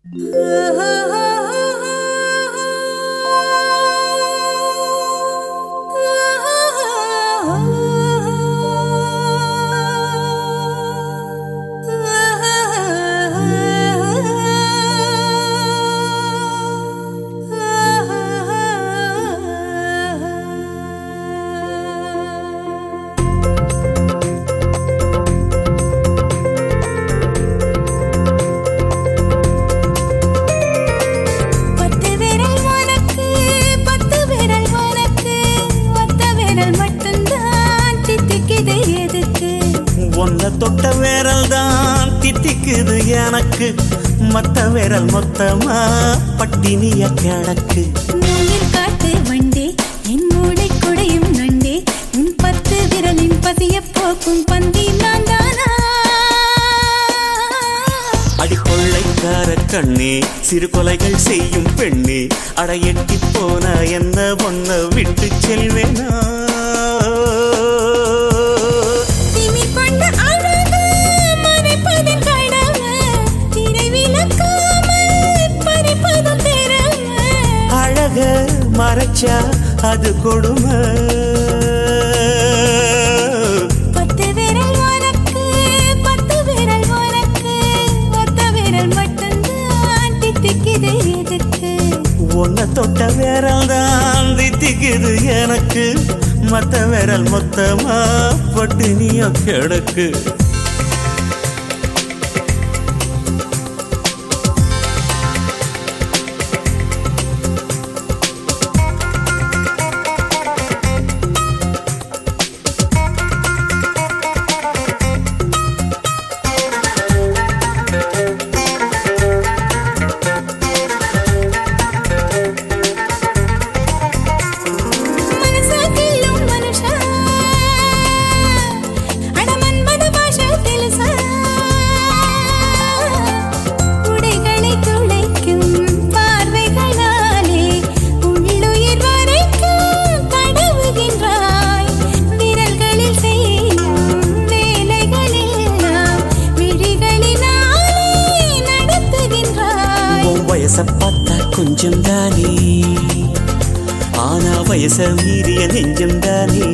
பத்து விரல் உனக்கு பத்து விரல் உனக்கு ஒத்த விரல் மட்டும்தான் தித்திக்குது எதுக்கு ஒன்ன தொட்ட விரல் தான் தித்திக்குது எனக்கு மத்த விரல் மொத்தமா பட்டினிய கிடக்கு மூங்கில் காட்டு வண்டே என் மூளை குடையும் நண்டே உன் பத்து விரலின் பதிய போக்கும் பந்தி நான் தானா அடிக்கொள்ளைக்கார கண்ணே சிறு கொலைகள் செய்யும் பெண்ணே அடையட்டி போன என்ன ஒன்ன விட்டு செல்வேனா திமிர் கொண்ட அழகு மறைப்பதன் கடமை திரை விளக்காமல் பறிப்பதும் திறமை அழக மறைச்சா அது கொடுமை பத்து விரல் உனக்கு பத்து விரல் உனக்கு ஒத்த விரல் மட்டும்தான் தித்திக்குது எதுக்கு உன்னை தொட்ட விரல் தான் தித்திக்குது எனக்கு மத்த விரல் மொத்தமா பட்டினிய கிடக்கு மனசா கிள்ளும் மனுஷா அட மன்மத பாஷா தெலுசா உடைகளை துளைக்கும் பார்வைகளாலே உள்ளுயிர் வரைக்கும் தடவுகின்றாய் விரல்களில் செய்யும் வேலைகளெல்லாம் விழிகளினாலே நடத்துகின்றாய் உன் வயச பார்த்தா கொஞ்சம் தானே ஆனா வயச மீறிய நெஞ்சம் தானே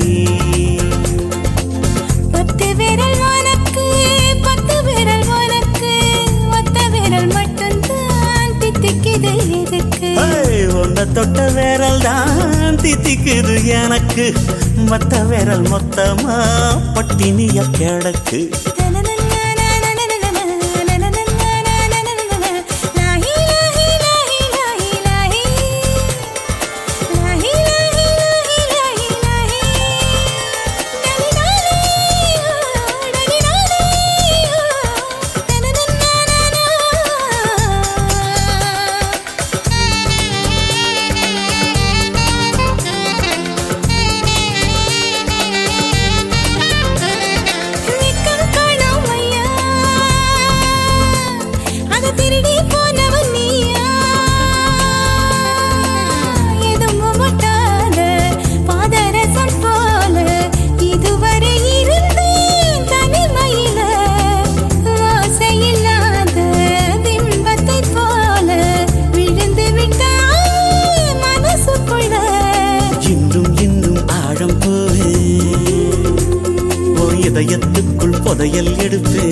பத்து விரல் உனக்கு பத்து விரல் உனக்கு ஒத்த விரல் மட்டும்தான் தித்திக்குது எதுக்கு ஏய், உன்னை தொட்ட விரல் தான் தித்திக்குது எனக்கு மத்த விரல் மொத்தமா பட்டினிய கிடக்கு லாஹி லாஹி லாஹி லாஹி லாஹி லாஹி லாஹி லாஹி லாஹி டலிடாலே டலிடாலே வெக்கம் காணோம் ஐயா அத திருடி போனவன் நீயா எதுவும் முட்டாத பாதரசம் போல இதுவரை இருந்தேன் தனிமையில ஆசையில்லாத பிம்பத்தைப் போல விழுந்து விட்டாய் மனசுக்குள்ள இன்னும் இன்னும் ஆழம் போவே உன் இதயத்துக்குள் புதையல் எடுப்பே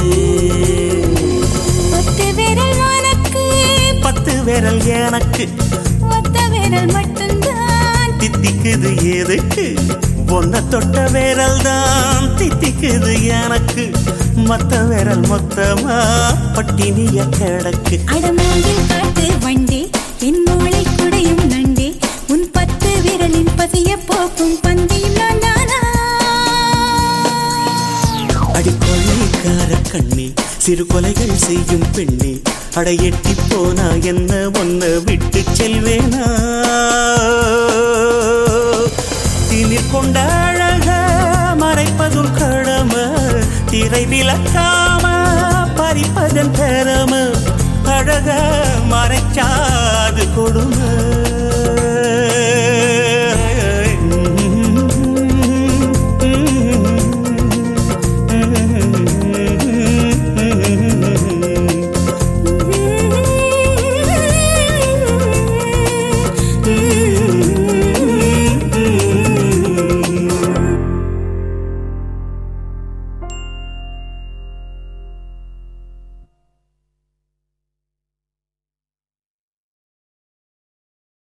பத்து விரல் உனக்கு பத்து விரல் எனக்கு ஒத்த விரல் மட்டும்தான் தித்திக்குது எதுக்கு ஒன்ன தொட்ட விரல் தான் தித்திக்குது எனக்கு மத்த விரல் மொத்தமா பட்டினிய கிடக்கு அடமோங்கில் காட்டு வண்டே என் மூளை குடையும் நண்டே உன் பத்து விரலின் பசிய போக்கும் பந்தியும் நான் தானா அடிக்கொள்ளைக்கார கண்ணே சிறு கொலைகள் செய்யும் பெண்ணே அடையெட்டி போனா என்ன ஒன்ன விட்டு செல்வேனா திணிர் கொண்ட அழக மறைப்பதும் கடமை திரை விளக்காம பறிப்பதன் திறமை அழக மறைச்சாது கொடுமை